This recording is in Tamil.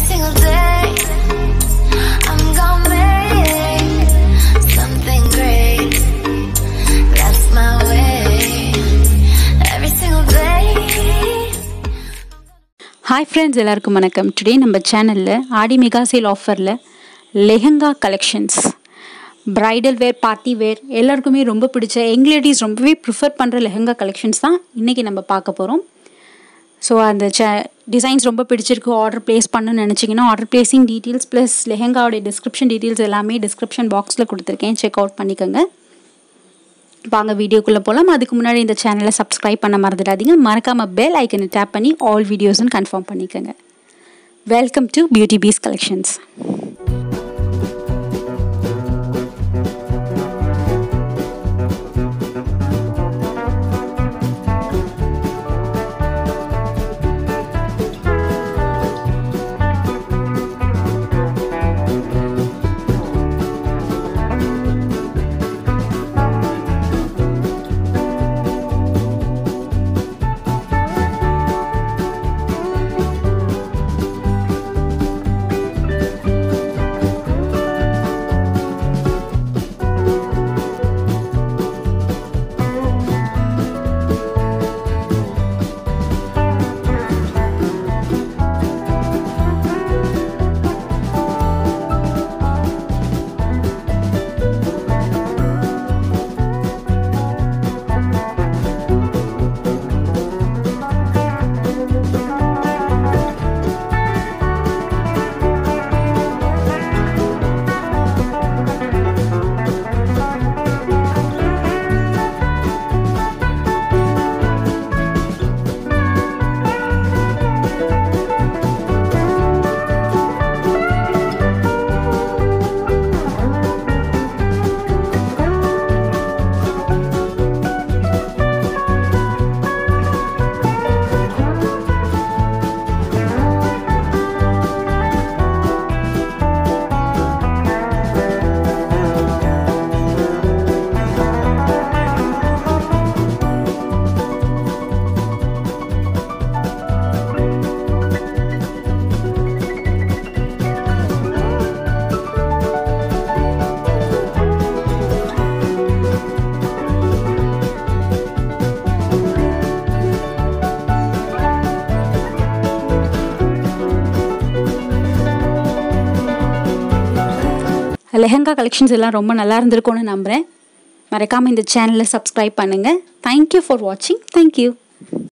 single day. I'm gonna make something great. That's my way. Every single day. Hi friends எல்லாருக்கும் வணக்கம் டுடே நம்ம சேனலில் ஆடி மெகா சேல் ஆஃபரில் lehenga collections bridal wear party wear எல்லாருக்குமே ரொம்ப பிடிச்ச யங் லேடிஸ் ரொம்பவே ப்ரிஃபர் பண்ணுற லெஹங்கா கலெக்ஷன்ஸ் தான் இன்றைக்கி நம்ம பார்க்க போகிறோம் ஸோ அந்த ச டிசைன்ஸ் ரொம்ப பிடிச்சிருக்கு ஆர்டர் ப்ளேஸ் பண்ணணும்னு நினச்சிங்கன்னா ஆர்டர் ப்ளேசிங் டீட்டெயில்ஸ் ப்ளஸ் லெஹங்காவோடைய டிஸ்கிரிப்ஷன் டீட்டெயில்ஸ் எல்லாமே டிஸ்கிரிப்ஷன் பாக்ஸில் கொடுத்துருக்கேன் செக் அவுட் பண்ணிக்கோங்க வாங்க வீடியோக்குள்ளே போகலாம் அதுக்கு முன்னாடி இந்த சேனலை சப்ஸ்கிரைப் பண்ண மறந்துடாதீங்க மறக்காமல் பெல் ஐக்கனை டேப் பண்ணி ஆல் வீடியோஸ்னு கன்ஃபார்ம் பண்ணிக்கோங்க welcome to beauty peace collections lehenga collections எல்லாம் ரொம்ப நல்லா இருந்திருக்கும்னு நம்புகிறேன் மறக்காமல் இந்த சேனலை சப்ஸ்கிரைப் பண்ணுங்கள் தேங்க்யூ ஃபார் வாட்சிங் தேங்க்யூ